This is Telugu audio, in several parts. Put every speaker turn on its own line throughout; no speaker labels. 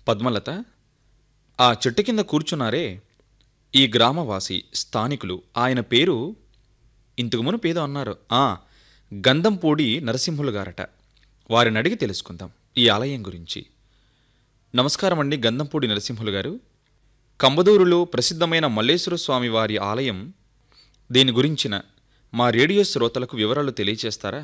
పద్మలత ఆ చెట్టు కింద కూర్చున్నారే ఈ గ్రామవాసి స్థానికులు ఆయన పేరు ఇంతకు మునుపు ఏదో అన్నారు ఆ గంధంపూడి నరసింహులు గారట వారిని అడిగి తెలుసుకుందాం ఈ ఆలయం గురించి నమస్కారం అండి గంధంపూడి నరసింహులు గారు కంబదూరులో ప్రసిద్ధమైన మల్లేశ్వర స్వామి వారి ఆలయం దీని గురించిన మా రేడియో శ్రోతలకు వివరాలు తెలియచేస్తారా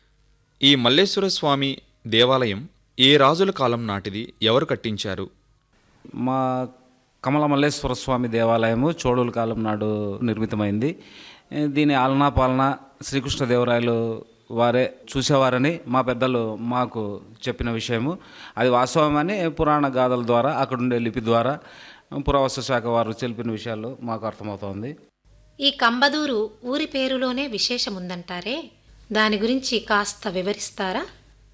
ఈ మల్లేశ్వర స్వామి దేవాలయం ఏ రాజుల కాలం నాటిది ఎవరు కట్టించారు
మా కమల మల్లేశ్వర స్వామి దేవాలయము చోళుల కాలం నాడు నిర్మితమైంది ఏ, దీని ఆలనా పాలన శ్రీకృష్ణదేవరాయలు వారే చూసేవారని మా పెద్దలు మాకు చెప్పిన విషయము అది వాస్తవమని పురాణ గాథల ద్వారా అక్కడుండే లిపి ద్వారా పురావస్తు శాఖ వారు తెలిపిన విషయాలు మాకు అర్థమవుతోంది
ఈ కంబదూరు ఊరి పేరులోనే విశేషముందంటారే దాని గురించి కాస్త వివరిస్తారా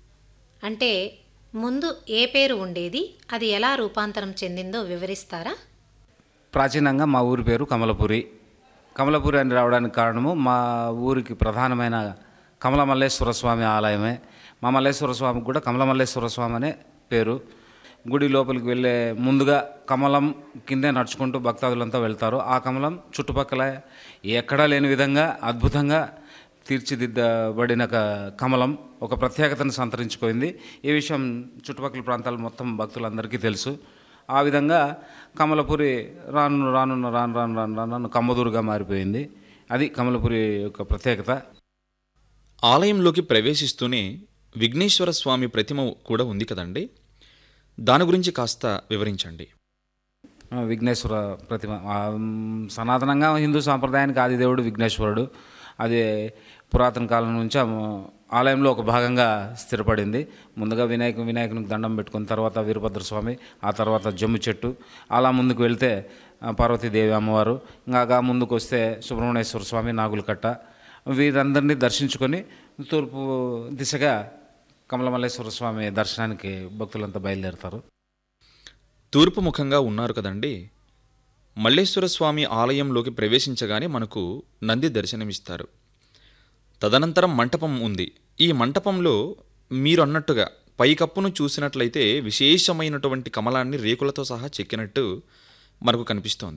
అంటే ముందు ఏ పేరు ఉండేది అది ఎలా రూపాంతరం చెందిందో వివరిస్తారా
ప్రాచీనంగా మా ఊరి పేరు కమలపురి కమలపురి అని రావడానికి కారణము మా ఊరికి ప్రధానమైన కమల మల్లేశ్వర స్వామి ఆలయమే మా మల్లేశ్వర స్వామికి కూడా కమల మల్లేశ్వర స్వామి అనే పేరు గుడి లోపలికి వెళ్ళే ముందుగా కమలం కిందే నడుచుకుంటూ భక్తాదులంతా వెళ్తారు ఆ కమలం చుట్టుపక్కల ఎక్కడా లేని విధంగా అద్భుతంగా తీర్చిదిద్దబడిన ఒక కమలం ఒక ప్రత్యేకతను సంతరించుకుంది ఈ విషయం చుట్టుపక్కల ప్రాంతాల మొత్తం భక్తులందరికీ తెలుసు ఆ విధంగా కమలపురి రాను రాను రాను రాను రాను రాను రాను కమ్మదూరుగా మారిపోయింది అది కమలపురి యొక్క ప్రత్యేకత
ఆలయంలోకి ప్రవేశిస్తూనే విఘ్నేశ్వర స్వామి ప్రతిమ కూడా ఉంది కదండి దాని గురించి కాస్త వివరించండి
ఆ, విఘ్నేశ్వర ప్రతిమ ఆ, మ్, సనాతనంగా హిందూ సాంప్రదాయానికి ఆదిదేవుడు విఘ్నేశ్వరుడు అది పురాతన కాలం నుంచి ఆ ఆలయంలో ఒక భాగంగా స్థిరపడింది ముందుగా వినాయక వినాయకునికి దండం పెట్టుకున్న తర్వాత వీరభద్ర స్వామి ఆ తర్వాత జమ్ము చెట్టు అలా ముందుకు వెళ్తే ఆ, పార్వతీదేవి అమ్మవారు ఇంకా ముందుకు వస్తే సుబ్రహ్మణ్యేశ్వర స్వామి నాగులకట్ట వీరందరినీ దర్శించుకొని తూర్పు దిశగా కమలమల్లేశ్వర స్వామి దర్శనానికి భక్తులంతా బయలుదేరుతారు
తూర్పు ముఖంగా ఉన్నారు కదండి మల్లేశ్వర స్వామి ఆలయంలోకి ప్రవేశించగానే మనకు నంది దర్శనమిస్తారు తదనంతరం మంటపం ఉంది ఈ మంటపంలో మీరు అన్నట్టుగా పైకప్పును చూసినట్లయితే విశేషమైనటువంటి కమలాన్ని రేకులతో సహా చెక్కినట్టు మనకు కనిపిస్తోంది